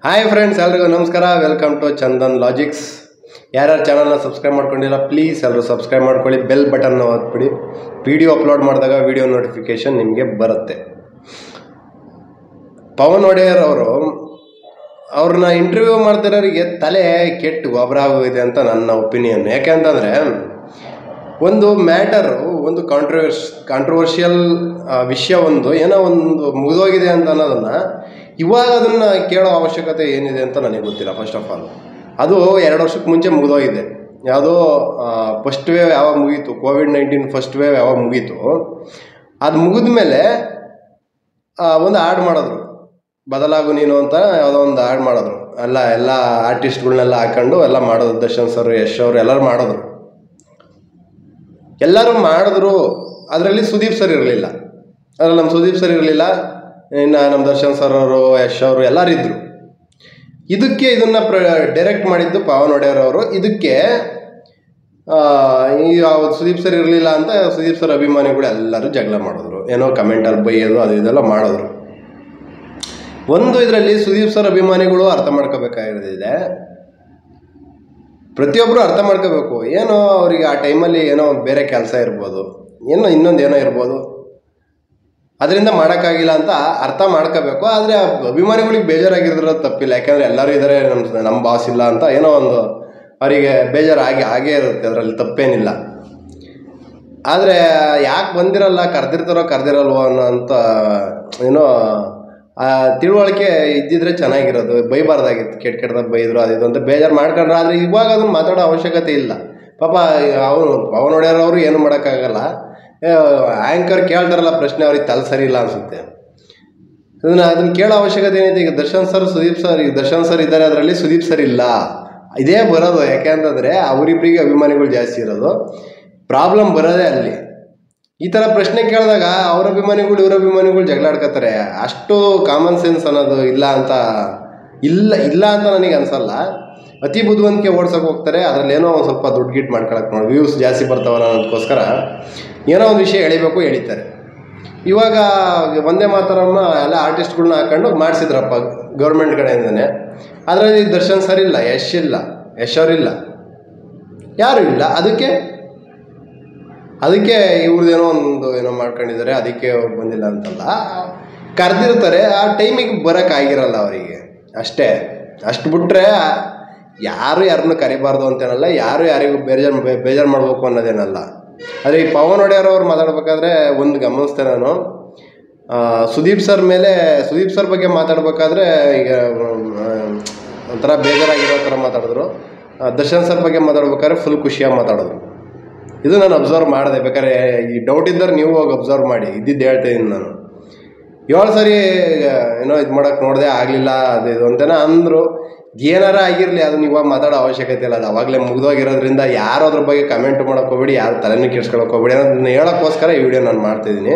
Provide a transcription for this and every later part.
hi friends ಎಲ್ರಿಗೂ ನಮಸ್ಕಾರ welcome to Chandan logics ಯಾರ್ಯಾರು ಚಾನಲ್ನ ಸಬ್ಸ್ಕ್ರೈಬ್ ಮಾಡ್ಕೊಂಡಿಲ್ಲ ಪ್ಲೀಸ್ ಎಲ್ಲರೂ ಸಬ್ಸ್ಕ್ರೈಬ್ ಮಾಡ್ಕೊಳ್ಳಿ ಬೆಲ್ ಬಟನ್ನ ಒತ್ಬಿಡಿ ವಿಡಿಯೋ ಅಪ್ಲೋಡ್ ಮಾಡಿದಾಗ ವಿಡಿಯೋ ನೋಟಿಫಿಕೇಷನ್ ನಿಮಗೆ ಬರುತ್ತೆ ಪವನ್ ಒಡೆಯರ್ ಅವರು ಅವ್ರನ್ನ ಇಂಟರ್ವ್ಯೂ ಮಾಡ್ತಿರೋರಿಗೆ ತಲೆ ಕೆಟ್ಟು ಗೊಬ್ಬರ ಆಗೋಗಿದೆ ಅಂತ ನನ್ನ ಒಪಿನಿಯನ್ ಯಾಕೆಂತಂದರೆ ಒಂದು ಮ್ಯಾಟರು ಒಂದು ಕಾಂಟ್ರವರ್ಸ್ ಕಾಂಟ್ರವರ್ಷಿಯಲ್ ವಿಷಯ ಒಂದು ಏನೋ ಒಂದು ಮುಗಿದೋಗಿದೆ ಅಂತ ಅನ್ನೋದನ್ನು ಇವಾಗ ಅದನ್ನು ಕೇಳೋ ಅವಶ್ಯಕತೆ ಏನಿದೆ ಅಂತ ನನಗೆ ಗೊತ್ತಿಲ್ಲ ಫಸ್ಟ್ ಆಫ್ ಆಲ್ ಅದು ಎರಡು ವರ್ಷಕ್ಕೆ ಮುಂಚೆ ಮುಗಿದೋಗಿದೆ ಯಾವುದೋ ಫಸ್ಟ್ ವೇವ್ ಯಾವಾಗ ಮುಗೀತು ಕೋವಿಡ್ ನೈನ್ಟೀನ್ ಫಸ್ಟ್ ವೇವ್ ಯಾವಾಗ ಮುಗೀತು ಅದು ಮುಗಿದ ಮೇಲೆ ಒಂದು ಆ್ಯಡ್ ಮಾಡಿದ್ರು ಬದಲಾಗು ನೀನು ಅಂತ ಯಾವುದೋ ಒಂದು ಆ್ಯಡ್ ಮಾಡಿದ್ರು ಎಲ್ಲ ಎಲ್ಲ ಆರ್ಟಿಸ್ಟ್ಗಳನ್ನೆಲ್ಲ ಹಾಕೊಂಡು ಎಲ್ಲ ಮಾಡೋದು ದರ್ಶನ್ ಸರ್ ಯಶ್ ಅವರು ಎಲ್ಲರೂ ಮಾಡಿದ್ರು ಎಲ್ಲರೂ ಮಾಡಿದ್ರು ಅದರಲ್ಲಿ ಸುದೀಪ್ ಸರ್ ಇರಲಿಲ್ಲ ಅದ್ರಲ್ಲಿ ನಮ್ಮ ಸುದೀಪ್ ಸರ್ ಇರಲಿಲ್ಲ ಇನ್ನು ನಮ್ಮ ದರ್ಶನ್ ಸರ್ ಅವರು ಯಶ್ ಅವರು ಎಲ್ಲರೂ ಇದ್ದರು ಇದಕ್ಕೆ ಇದನ್ನು ಪ್ರ ಡೈರೆಕ್ಟ್ ಮಾಡಿದ್ದು ಪವನ್ ಒಡೆಯರ್ ಅವರು ಇದಕ್ಕೆ ಆ, ಈ ಯಾವ್ದು ಸುದೀಪ್ ಸರ್ ಇರಲಿಲ್ಲ ಅಂತ ಸುದೀಪ್ ಸರ್ ಅಭಿಮಾನಿಗಳು ಎಲ್ಲರೂ ಜಗಳ ಮಾಡಿದ್ರು ಏನೋ ಕಮೆಂಟಲ್ಲಿ ಬೈಯೋದು ಅದು ಇದೆಲ್ಲ ಮಾಡಿದ್ರು ಒಂದು ಇದರಲ್ಲಿ ಸುದೀಪ್ ಸರ್ ಅಭಿಮಾನಿಗಳು ಅರ್ಥ ಮಾಡ್ಕೋಬೇಕಾಗಿರೋದಿದೆ ಪ್ರತಿಯೊಬ್ಬರು ಅರ್ಥ ಮಾಡ್ಕೋಬೇಕು ಏನೋ ಅವರಿಗೆ ಆ ಟೈಮಲ್ಲಿ ಏನೋ ಒಂದು ಬೇರೆ ಕೆಲಸ ಇರ್ಬೋದು ಏನೋ ಇನ್ನೊಂದು ಏನೋ ಇರ್ಬೋದು ಅದರಿಂದ ಮಾಡೋಕ್ಕಾಗಿಲ್ಲ ಅಂತ ಅರ್ಥ ಮಾಡ್ಕೋಬೇಕು ಆದರೆ ಅಭಿಮಾನಿಗಳಿಗೆ ಬೇಜಾರಾಗಿರೋದು ತಪ್ಪಿಲ್ಲ ಯಾಕಂದರೆ ಎಲ್ಲರೂ ಇದ್ದಾರೆ ನಮ್ಮ ನಮ್ಮ ಬಾಸ್ ಇಲ್ಲ ಅಂತ ಏನೋ ಒಂದು ಅವರಿಗೆ ಬೇಜಾರು ಆಗಿ ಆಗೇ ಇರುತ್ತೆ ಅದರಲ್ಲಿ ತಪ್ಪೇನಿಲ್ಲ ಆದರೆ ಯಾಕೆ ಬಂದಿರಲ್ಲ ಕರೆದಿರ್ತಾರೋ ಕರೆದಿರಲ್ವೋ ಅನ್ನೋ ಅಂತ ಏನೋ ಆ ತಿಳುವಳಿಕೆ ಇದ್ದಿದ್ರೆ ಚೆನ್ನಾಗಿರೋದು ಬೈಬಾರ್ದಾಗಿತ್ತು ಕೆಟ್ಟ ಕೆಟ್ಟದಾಗ ಬೈದರು ಅದು ಇದು ಅಂತ ಬೇಜಾರು ಮಾಡ್ಕೊಂಡ್ರೆ ಆದರೆ ಇವಾಗ ಅದನ್ನು ಮಾತಾಡೋ ಅವಶ್ಯಕತೆ ಇಲ್ಲ ಪಾಪ ಅವನು ಪವನ್ ಒಡೆಯರ್ ಅವರು ಏನು ಮಾಡೋಕ್ಕಾಗಲ್ಲ ಆ್ಯಂಕರ್ ಕೇಳ್ತಾರಲ್ಲ ಪ್ರಶ್ನೆ ಅವ್ರಿಗೆ ತಲೆ ಸರಿ ಇಲ್ಲ ಅನಿಸುತ್ತೆ ಅದನ್ನು ಅದನ್ನು ಕೇಳೋ ಅವಶ್ಯಕತೆ ಏನಿದೆ ಈಗ ದರ್ಶನ್ ಸರ್ ಸುದೀಪ್ ಸರ್ ಈಗ ದರ್ಶನ್ ಸರ್ ಇದ್ದಾರೆ ಅದರಲ್ಲಿ ಸುದೀಪ್ ಸರ್ ಇಲ್ಲ ಇದೇ ಬರೋದು ಯಾಕೆ ಅಂತಂದರೆ ಅವರಿಬ್ಬರಿಗೆ ಅಭಿಮಾನಿಗಳು ಜಾಸ್ತಿ ಇರೋದು ಪ್ರಾಬ್ಲಮ್ ಬರೋದೇ ಅಲ್ಲಿ ಈ ಥರ ಪ್ರಶ್ನೆ ಕೇಳಿದಾಗ ಅವ್ರ ಅಭಿಮಾನಿಗಳು ಇವ್ರ ಅಭಿಮಾನಿಗಳು ಜಗಳ ಆಡ್ಕೋತಾರೆ ಅಷ್ಟು ಕಾಮನ್ ಸೆನ್ಸ್ ಅನ್ನೋದು ಇಲ್ಲ ಅಂತ ಇಲ್ಲ ಇಲ್ಲ ಅಂತ ನನಗೆ ಅನ್ಸಲ್ಲ ಅತಿ ಬುದ್ಧಿವಂತಿಕೆ ಓಡ್ಸೋಕೆ ಹೋಗ್ತಾರೆ ಅದರಲ್ಲಿ ಏನೋ ಒಂದು ಸ್ವಲ್ಪ ದುಡ್ಡು ಗಿಟ್ ಮಾಡ್ಕೊಳಕ್ಕೆ ನೋಡಿ ವ್ಯೂಸ್ ಜಾಸ್ತಿ ಬರ್ತಾವಲ್ಲ ಅನ್ನೋದಕ್ಕೋಸ್ಕರ ಏನೋ ಒಂದು ವಿಷಯ ಎಳಿಬೇಕು ಎಳಿತಾರೆ ಇವಾಗ ಒಂದೇ ಮಾತರಮ್ಮ ಎಲ್ಲ ಆರ್ಟಿಸ್ಟ್ಗಳ್ನ ಹಾಕೊಂಡು ಮಾಡಿಸಿದ್ರಪ್ಪ ಗೌರ್ಮೆಂಟ್ ಕಡೆಯಿಂದನೇ ಅದರಲ್ಲಿ ದರ್ಶನ್ ಸರ್ ಇಲ್ಲ ಯಶ್ ಇಲ್ಲ ಯಶ್ ಅವರಿಲ್ಲ ಯಾರು ಇಲ್ಲ ಅದಕ್ಕೆ ಅದಕ್ಕೆ ಇವ್ರದ್ದೇನೋ ಒಂದು ಏನೋ ಮಾಡ್ಕೊಂಡಿದ್ದಾರೆ ಅದಕ್ಕೆ ಅವ್ರು ಬಂದಿಲ್ಲ ಅಂತಲ್ಲ ಕರೆದಿರ್ತಾರೆ ಆ ಟೈಮಿಗೆ ಬರೋಕ್ಕಾಗಿರಲ್ಲ ಅವರಿಗೆ ಅಷ್ಟೇ ಅಷ್ಟು ಬಿಟ್ಟರೆ ಯಾರು ಯಾರನ್ನು ಕರಿಬಾರ್ದು ಅಂತೇನಲ್ಲ ಯಾರು ಯಾರಿಗೂ ಬೇಜಾರು ಬೇಜಾರು ಮಾಡಬೇಕು ಅನ್ನೋದೇನಲ್ಲ ಆದರೆ ಈ ಪವನ್ ಒಡೆಯರ್ ಅವ್ರು ಮಾತಾಡ್ಬೇಕಾದ್ರೆ ಒಂದು ಗಮನಿಸ್ತೆ ನಾನು ಆ, ಸುದೀಪ್ ಸರ್ ಮೇಲೆ ಸುದೀಪ್ ಸರ್ ಬಗ್ಗೆ ಮಾತಾಡ್ಬೇಕಾದ್ರೆ ಈಗ ಆ, ಒಂಥರ ಬೇಜಾರಾಗಿರೋ ಥರ ಮಾತಾಡಿದ್ರು ಆ, ದರ್ಶನ್ ಸರ್ ಬಗ್ಗೆ ಮಾತಾಡ್ಬೇಕಾದ್ರೆ ಫುಲ್ ಖುಷಿಯಾಗಿ ಮಾತಾಡಿದ್ರು ಇದು ನಾನು ಅಬ್ಸರ್ವ್ ಮಾಡಿದೆ ಬೇಕಾದ್ರೆ ಈ ಡೌಟ್ ಇದ್ದರೆ ನೀವು ಹೋಗಿ ಅಬ್ಸರ್ವ್ ಮಾಡಿ ಇದ್ದಿದ್ದು ಹೇಳ್ತಾ ಇದ್ದೀನಿ ನಾನು ಏಳು ಸರಿ ಏನೋ ಇದು ಮಾಡೋಕೆ ನೋಡಿದೆ ಆಗಲಿಲ್ಲ ಅದು ಇದು ಅಂತೇನ ಅಂದರು ಏನಾರ ಆಗಿರಲಿ ಅದನ್ನ ಇವಾಗ ಮಾತಾಡೋ ಅವಶ್ಯಕತೆ ಇಲ್ಲ ಅದು ಅವಾಗಲೇ ಮುಗ್ದೋಗಿರೋದ್ರಿಂದ ಯಾರು ಅದ್ರ ಬಗ್ಗೆ ಕಮೆಂಟ್ ಮಾಡೋಕೆ ಹೋಗ್ಬೇಡಿ ಯಾರು ತಲೆನೂ ಕೆಡ್ಸ್ಕೊಳಕ್ಕೆ ಹೋಗ್ಬೇಡಿ ಅನ್ನೋದನ್ನ ಹೇಳೋಕ್ಕೋಸ್ಕರ ಈ ವಿಡಿಯೋ ನಾನು ಮಾಡ್ತಾಯಿದ್ದೀನಿ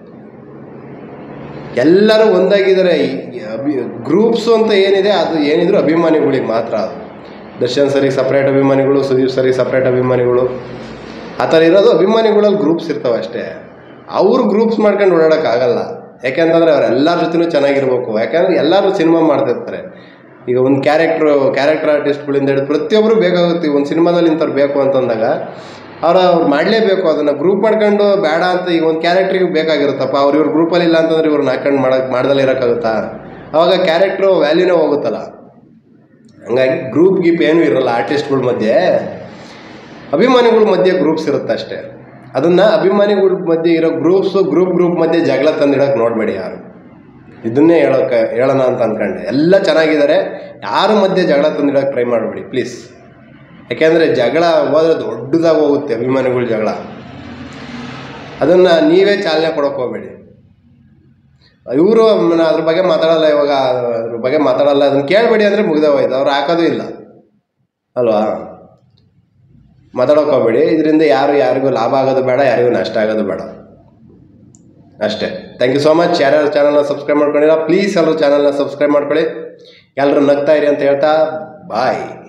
ಎಲ್ಲರೂ ಒಂದಾಗಿದ್ದಾರೆ ಈ ಅಭಿ ಗ್ರೂಪ್ಸು ಅಂತ ಏನಿದೆ ಅದು ಏನಿದ್ರು ಅಭಿಮಾನಿಗಳಿಗೆ ಮಾತ್ರ ಅದು ದರ್ಶನ್ ಸರಿಗೆ ಸಪ್ರೇಟ್ ಅಭಿಮಾನಿಗಳು ಸುದೀಪ್ ಸರಿಗೆ ಸಪ್ರೇಟ್ ಅಭಿಮಾನಿಗಳು ಆ ಥರ ಇರೋದು ಅಭಿಮಾನಿಗಳಲ್ಲಿ ಗ್ರೂಪ್ಸ್ ಇರ್ತಾವೆ ಅಷ್ಟೇ ಅವ್ರು ಗ್ರೂಪ್ಸ್ ಮಾಡ್ಕೊಂಡು ಓಡಾಡೋಕ್ಕಾಗಲ್ಲ ಯಾಕೆಂತಂದರೆ ಅವರೆಲ್ಲರ ಜೊತೆನೂ ಚೆನ್ನಾಗಿರ್ಬೇಕು ಯಾಕಂದರೆ ಎಲ್ಲರೂ ಸಿನಿಮಾ ಮಾಡ್ತಿರ್ತಾರೆ ಈಗ ಒಂದು ಕ್ಯಾರೆಕ್ಟ್ರು ಕ್ಯಾರೆಕ್ಟರ್ ಆರ್ಟಿಸ್ಟ್ಗಳಿಂದ ಹಿಡಿದು ಪ್ರತಿಯೊಬ್ಬರು ಬೇಕಾಗುತ್ತೆ ಒಂದು ಸಿನಿಮಾದಲ್ಲಿ ಇಂಥವ್ರು ಬೇಕು ಅಂತಂದಾಗ ಅವ್ರು ಅವ್ರು ಮಾಡಲೇಬೇಕು ಅದನ್ನು ಗ್ರೂಪ್ ಮಾಡ್ಕೊಂಡು ಬೇಡ ಅಂತ ಈಗ ಒಂದು ಕ್ಯಾರೆಕ್ಟ್ರಿಗೆ ಬೇಕಾಗಿರುತ್ತಪ್ಪ ಅವ್ರು ಇವ್ರ ಗ್ರೂಪಲ್ಲಿ ಇಲ್ಲ ಅಂತಂದ್ರೆ ಇವ್ರನ್ನ ಹಾಕೊಂಡು ಮಾಡಕ್ಕೆ ಮಾಡ್ದಲ್ಲೇ ಇರೋಕ್ಕಾಗುತ್ತಾ ಅವಾಗ ಕ್ಯಾರೆಕ್ಟ್ರು ವ್ಯಾಲ್ಯೂನೇ ಹೋಗುತ್ತಲ್ಲ ಹಂಗಾಗಿ ಗ್ರೂಪ್ ಗೀಪ್ ಏನೂ ಇರಲ್ಲ ಆರ್ಟಿಸ್ಟ್ಗಳ ಮಧ್ಯೆ ಅಭಿಮಾನಿಗಳ ಮಧ್ಯೆ ಗ್ರೂಪ್ಸ್ ಇರುತ್ತೆ ಅಷ್ಟೇ ಅದನ್ನು ಅಭಿಮಾನಿಗಳ ಮಧ್ಯೆ ಇರೋ ಗ್ರೂಪ್ಸು ಗ್ರೂಪ್ ಗ್ರೂಪ್ ಮಧ್ಯೆ ಜಗಳ ತಂದಿಡೋಕೆ ನೋಡಬೇಡಿ ಯಾರು ಇದನ್ನೇ ಹೇಳೋಕೆ ಹೇಳೋಣ ಅಂತ ಅಂದ್ಕೊಂಡೆ ಎಲ್ಲ ಚೆನ್ನಾಗಿದ್ದಾರೆ ಯಾರ ಮಧ್ಯೆ ಜಗಳ ತಂದಿಡೋಕೆ ಟ್ರೈ ಮಾಡಬೇಡಿ ಪ್ಲೀಸ್ ಯಾಕೆಂದರೆ ಜಗಳ ಹೋದ್ರೆ ದೊಡ್ಡದಾಗಿ ಹೋಗುತ್ತೆ ಅಭಿಮಾನಿಗಳ ಜಗಳ ಅದನ್ನು ನೀವೇ ಚಾಲನೆ ಕೊಡೋಕೆ ಹೋಗಬೇಡಿ ಇವರು ಅದ್ರ ಬಗ್ಗೆ ಮಾತಾಡಲ್ಲ ಇವಾಗ ಅದ್ರ ಬಗ್ಗೆ ಮಾತಾಡಲ್ಲ ಅದನ್ನ ಕೇಳಬೇಡಿ ಅಂದರೆ ಮುಗ್ದೇ ಹೋಯ್ತು ಅವ್ರು ಹಾಕೋದು ಇಲ್ಲ ಅಲ್ವಾ ಮಾತಾಡೋಕೆ ಹೋಗ್ಬೇಡಿ ಇದರಿಂದ ಯಾರು ಯಾರಿಗೂ ಲಾಭ ಆಗೋದು ಬೇಡ ಯಾರಿಗೂ ನಷ್ಟ ಆಗೋದು ಬೇಡ ಅಷ್ಟೇ ಥ್ಯಾಂಕ್ ಯು ಸೋ ಮಚ್ ಯಾರ್ಯಾರು ಚಾನಲ್ನ ಸಬ್ಸ್ಕ್ರೈಬ್ ಮಾಡ್ಕೊಂಡಿಲ್ಲ ಪ್ಲೀಸ್ ಎಲ್ಲರೂ ಚಾನಲ್ನ ಸಬ್ಸ್ಕ್ರೈಬ್ ಮಾಡ್ಕೊಳ್ಳಿ ಎಲ್ಲರೂ ನಗ್ತಾ ಇರಿ ಅಂತ ಹೇಳ್ತಾ ಬಾಯ್